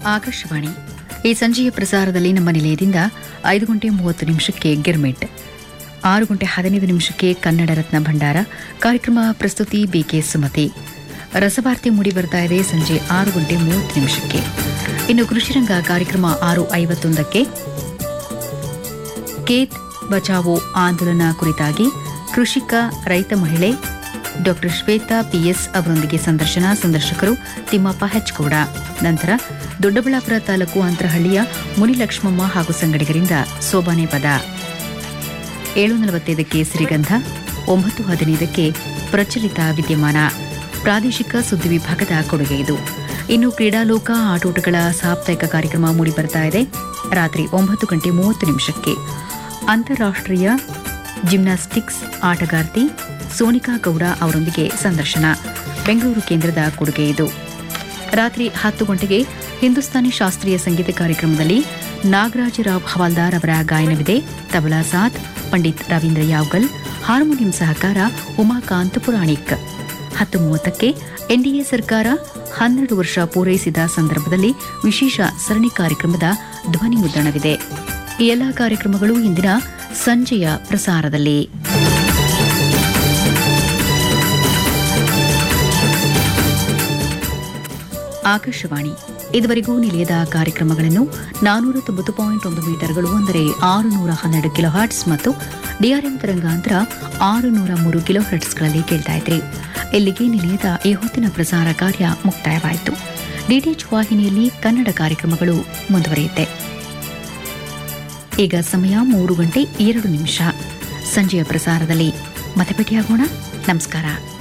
ಆಕಾಶವಾಣಿ ಈ ಸಂಜೆಯ ಪ್ರಸಾರದಲ್ಲಿ ನಮ್ಮ ನಿಲಯದಿಂದ ಐದು ಗಂಟೆ ಮೂವತ್ತು ನಿಮಿಷಕ್ಕೆ ಗಿರ್ಮಿಟ್ ಆರು ಗಂಟೆ ಹದಿನೈದು ನಿಮಿಷಕ್ಕೆ ಕನ್ನಡ ರತ್ನ ಭಂಡಾರ ಕಾರ್ಯಕ್ರಮ ಪ್ರಸ್ತುತಿ ಬಿಕೆ ಸುಮತಿ ರಸವಾರ್ತೆ ಮೂಡಿ ಬರ್ತಾ ಇದೆ ಸಂಜೆ ಆರು ಗಂಟೆ ಮೂವತ್ತು ನಿಮಿಷಕ್ಕೆ ಇನ್ನು ಕೃಷಿರಂಗ ಕಾರ್ಯಕ್ರಮ ಆರು ಐವತ್ತೊಂದಕ್ಕೆ ಕೇತ್ ಬಚಾವೋ ಆಂದೋಲನ ಕುರಿತಾಗಿ ಕೃಷಿಕ ರೈತ ಮಹಿಳೆ ಡಾಕ್ಟರ್ ಶ್ವೇತಾ ಪಿಎಸ್ ಅವರೊಂದಿಗೆ ಸಂದರ್ಶನ ಸಂದರ್ಶಕರು ತಿಮ್ಮಪ್ಪ ಹೆಚ್ಗೌಡ ನಂತರ ದೊಡ್ಡಬಳ್ಳಾಪುರ ತಾಲೂಕು ಅಂತರಹಳ್ಳಿಯ ಮುನಿಲಕ್ಷ್ಮಮ್ಮ ಹಾಗೂ ಸಂಗಡಿಗರಿಂದ ಸೋಬಾನೆ ಪದ ಏಳು ನಲವತ್ತೈದಕ್ಕೆ ಸಿರಿಗಂಧ ಒಂಬತ್ತು ಹದಿನೈದಕ್ಕೆ ಪ್ರಚಲಿತ ವಿದ್ಯಮಾನ ಪ್ರಾದೇಶಿಕ ಸುದ್ದಿ ವಿಭಾಗದ ಕೊಡುಗೆ ಇದು ಇನ್ನು ಕ್ರೀಡಾಲೋಕ ಆಟೋಟಗಳ ಸಾಪ್ತಾಹಿಕ ಕಾರ್ಯಕ್ರಮ ಮೂಡಿಬರ್ತಾ ಇದೆ ರಾತ್ರಿ ಒಂಬತ್ತು ಗಂಟೆ ಮೂವತ್ತು ನಿಮಿಷಕ್ಕೆ ಅಂತಾರಾಷ್ಟ್ರೀಯ ಜಿಮ್ನಾಸ್ಟಿಕ್ಸ್ ಆಟಗಾರ್ತಿ ಸೋನಿಕಾ ಗೌಡ ಅವರೊಂದಿಗೆ ಸಂದರ್ಶನ ಬೆಂಗಳೂರು ಕೇಂದ್ರದ ಕೊಡುಗೆ ಇದು ರಾತ್ರಿ ಹತ್ತು ಗಂಟೆಗೆ ಹಿಂದೂಸ್ತಾನಿ ಶಾಸ್ತ್ರೀಯ ಸಂಗೀತ ಕಾರ್ಯಕ್ರಮದಲ್ಲಿ ನಾಗರಾಜರಾವ್ ಹವಾಲ್ದಾರ್ ಅವರ ಗಾಯನವಿದೆ ತಬಲಾ ಸಾಥ್ ಪಂಡಿತ್ ರವೀಂದ್ರ ಯಾವ್ಗಲ್ ಹಾರ್ಮೋನಿಯಂ ಸಹಕಾರ ಉಮಾಕಾಂತ್ ಪುರಾಣಿಕ್ ಹತ್ತು ಮೂವತ್ತಕ್ಕೆ ಎನ್ಡಿಎ ಸರ್ಕಾರ ಹನ್ನೆರಡು ವರ್ಷ ಪೂರೈಸಿದ ಸಂದರ್ಭದಲ್ಲಿ ವಿಶೇಷ ಸರಣಿ ಕಾರ್ಯಕ್ರಮದ ಧ್ವನಿ ಮುದ್ರಣವಿದೆ ಈ ಎಲ್ಲ ಕಾರ್ಯಕ್ರಮಗಳು ಇಂದಿನ ಸಂಜೆಯ ಪ್ರಸಾರದಲ್ಲಿ ಆಕಾಶವಾಣಿ ಇದುವರೆಗೂ ನಿಲಯದ ಕಾರ್ಯಕ್ರಮಗಳನ್ನು ನಾನೂರ ತೊಂಬತ್ತು ಪಾಯಿಂಟ್ ಒಂದು ಮೀಟರ್ಗಳು ಅಂದರೆ ಆರು ನೂರ ಹನ್ನೆರಡು ಕಿಲೋ ಹರ್ಟ್ಸ್ ಮತ್ತು ಡಿಆರ್ಎಂ ತರಂಗಾಂತರ ಆರು ನೂರ ಮೂರು ಕಿಲೋ ಹರ್ಟ್ಸ್ಗಳಲ್ಲಿ ಕೇಳ್ತಾ ಇದ್ರಿ ಇಲ್ಲಿಗೆ ನಿಲಯದ ಈ ಹೊತ್ತಿನ ಪ್ರಸಾರ ಕಾರ್ಯ ಮುಕ್ತಾಯವಾಯಿತು ಡಿಟಿಎಚ್ ವಾಹಿನಿಯಲ್ಲಿ ಕನ್ನಡ ಕಾರ್ಯಕ್ರಮಗಳು ಮುಂದುವರಿಯುತ್ತೆ ಈಗ ಸಮಯ ಮೂರು ಗಂಟೆ ಎರಡು ನಿಮಿಷ ಸಂಜೆಯ ಪ್ರಸಾರದಲ್ಲಿ ಮತ್ತೆ ಭೇಟಿಯಾಗೋಣ ನಮಸ್ಕಾರ